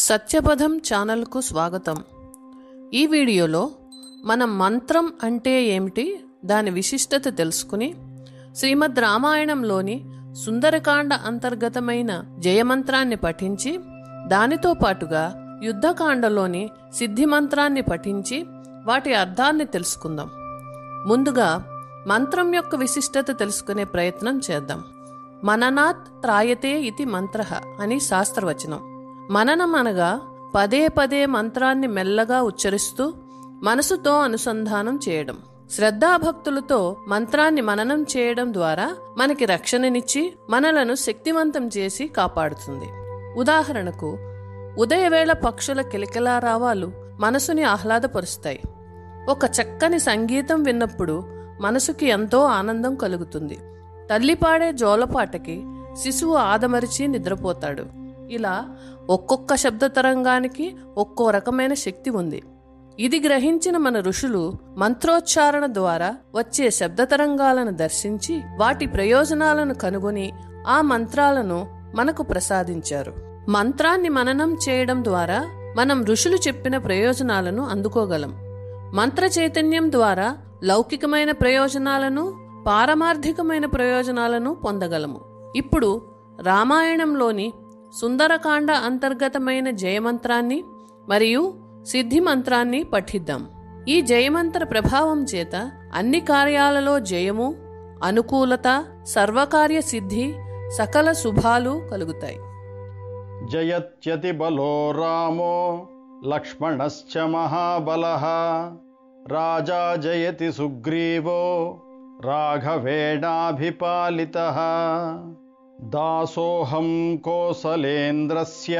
సత్యపథం ఛానల్కు స్వాగతం ఈ వీడియోలో మనం మంత్రం అంటే ఏమిటి దాని విశిష్టత తెలుసుకుని శ్రీమద్ రామాయణంలోని సుందరకాండ అంతర్గతమైన జయమంత్రాన్ని పఠించి దానితో పాటుగా యుద్ధకాండలోని సిద్ధి మంత్రాన్ని పఠించి వాటి అర్థాన్ని తెలుసుకుందాం ముందుగా మంత్రం యొక్క విశిష్టత తెలుసుకునే ప్రయత్నం చేద్దాం మననాత్ త్రాయతే ఇది మంత్ర అని శాస్త్రవచనం మననం అనగా పదే పదే మంత్రాన్ని మెల్లగా ఉచ్చరిస్తూ మనసుతో అనుసంధానం చేయడం శ్రద్ధాభక్తులతో మంత్రాన్ని మననం చేయడం ద్వారా మనకి రక్షణనిచ్చి మనలను శక్తివంతం చేసి కాపాడుతుంది ఉదాహరణకు ఉదయవేళ పక్షుల కిలకిలారావాలు మనసుని ఆహ్లాదపరుస్తాయి ఒక చక్కని సంగీతం విన్నప్పుడు మనసుకి ఎంతో ఆనందం కలుగుతుంది తల్లి పాడే జోలపాటకి శిశువు ఆదమరిచి నిద్రపోతాడు ఇలా ఒక్కొక్క శబ్ద తరంగానికి ఒక్కో రకమైన శక్తి ఉంది ఇది గ్రహించిన మన ఋషులు మంత్రోచ్చారణ ద్వారా వచ్చే శబ్ద తరంగాలను దర్శించి వాటి ప్రయోజనాలను కనుగొని ఆ మంత్రాలను మనకు ప్రసాదించారు మంత్రాన్ని మననం చేయడం ద్వారా మనం ఋషులు చెప్పిన ప్రయోజనాలను అందుకోగలం మంత్ర చైతన్యం ద్వారా లౌకికమైన ప్రయోజనాలను పారమార్థికమైన ప్రయోజనాలను పొందగలము ఇప్పుడు రామాయణంలోని సుందరకాండ అంతర్గతమైన జయమంత్రాన్ని మరియు సిద్ధి మంత్రాన్ని పఠిద్దాం ఈ జయమంత్ర ప్రభావం చేత అన్ని కార్యాలలో జయము అనుకూలత సర్వకార్య సిద్ధి సకల శుభాలు కలుగుతాయి జయత్యతి బలో రామో లక్ష్మణశ్చ మహాబలః రాజా జయతి సుగ్రీవో రాఘవేణాభిపాలితः దాసోహం కోసలేంద్రస్య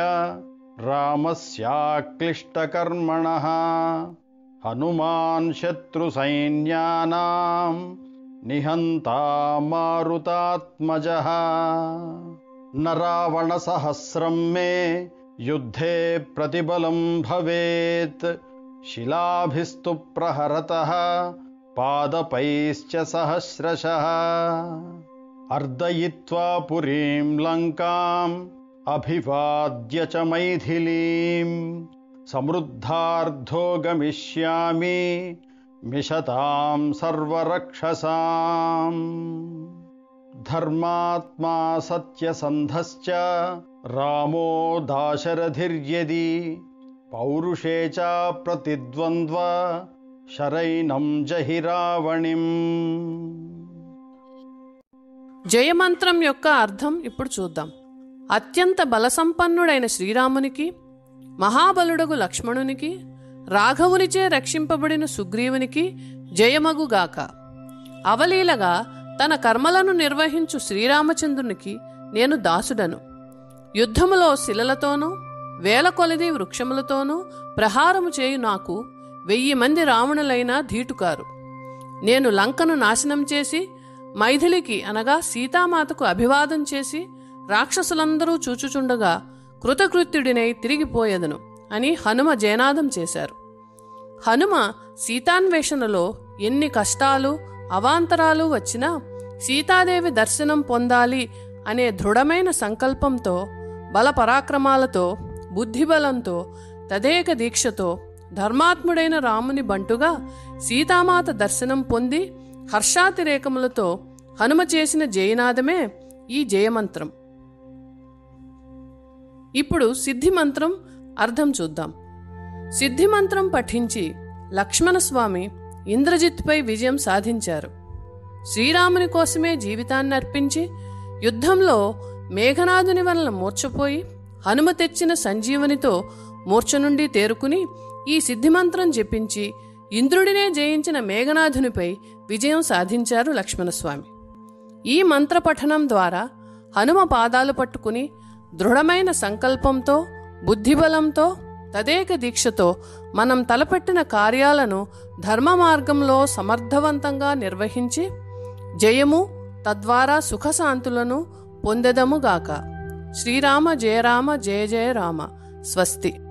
రామస్యాక్లిష్టకర్మణः హనుమాన్ శత్రుసైన్యానాం నిహంతా మారుతాత్మజः न रावणसहस्रं मे युद्धे प्रतिबलं भवेत् शिलाभिस्तु प्रहरतः पादपैश्च सहस्रशः अर्दयित्वा पुरीं लङ्काम् अभिवाद्य च मैथिलीं समृद्धार्धो गमिष्यामि मिषतां सर्वरक्षसाम् ధర్మాత్మా సత్యసంధశ్చ రామో దాశరథిర్యది పౌరుషే చ ప్రతిద్వంద్వ శరైనం జహి రావణిం జయమంత్రం యొక్క అర్థం ఇప్పుడు చూద్దాం అత్యంత బలసంపన్నుడైన శ్రీరామునికి మహాబలుడగు లక్ష్మణునికి రాఘవునిచే రక్షింపబడిన సుగ్రీవునికి జయమగుగాక అవలీలగా తన కర్మలను నిర్వహించు శ్రీరామచంద్రునికి నేను దాసుడను యుద్ధములో శిలలతోనూ వేల కొలది వృక్షములతోనూ ప్రహారము చేయు నాకు వెయ్యి మంది రావణులైన ధీటుకారు నేను లంకను నాశనం చేసి మైథిలికి అనగా సీతామాతకు అభివాదం చేసి రాక్షసులందరూ చూచుచుండగా కృతకృత్యుడినై తిరిగిపోయేదను అని హనుమ జయనాదం చేశారు హనుమ సీతాన్వేషణలో ఎన్ని కష్టాలు అవాంతరాలు వచ్చినా సీతాదేవి దర్శనం పొందాలి అనే దృఢమైన సంకల్పంతో బల పరాక్రమాలతో బుద్ధిబలంతో తదేక దీక్షతో ధర్మాత్ముడైన రాముని బంటుగా సీతామాత దర్శనం పొంది హర్షాతిరేకములతో హనుమ చేసిన జయనాదమే ఈ జయమంత్రం ఇప్పుడు సిద్ధి మంత్రం అర్థం చూద్దాం సిద్ధి మంత్రం పఠించి లక్ష్మణస్వామి ఇంద్రజిత్పై విజయం సాధించారు శ్రీరాముని కోసమే జీవితాన్ని అర్పించి యుద్ధంలో మేఘనాథుని వలన మూర్చపోయి హనుమ తెచ్చిన సంజీవనితో మూర్ఛ నుండి తేరుకుని ఈ సిద్ధిమంత్రం జపించి ఇంద్రుడినే జయించిన మేఘనాథునిపై విజయం సాధించారు లక్ష్మణస్వామి ఈ మంత్ర పఠనం ద్వారా హనుమ పాదాలు పట్టుకుని దృఢమైన సంకల్పంతో బుద్ధిబలంతో తదేక దీక్షతో మనం తలపెట్టిన కార్యాలను ధర్మ మార్గంలో సమర్థవంతంగా నిర్వహించి జయము తద్వారా సుఖశాంతులను పొందెదముగాక శ్రీరామ జయరామ జయ జయ రామ స్వస్తి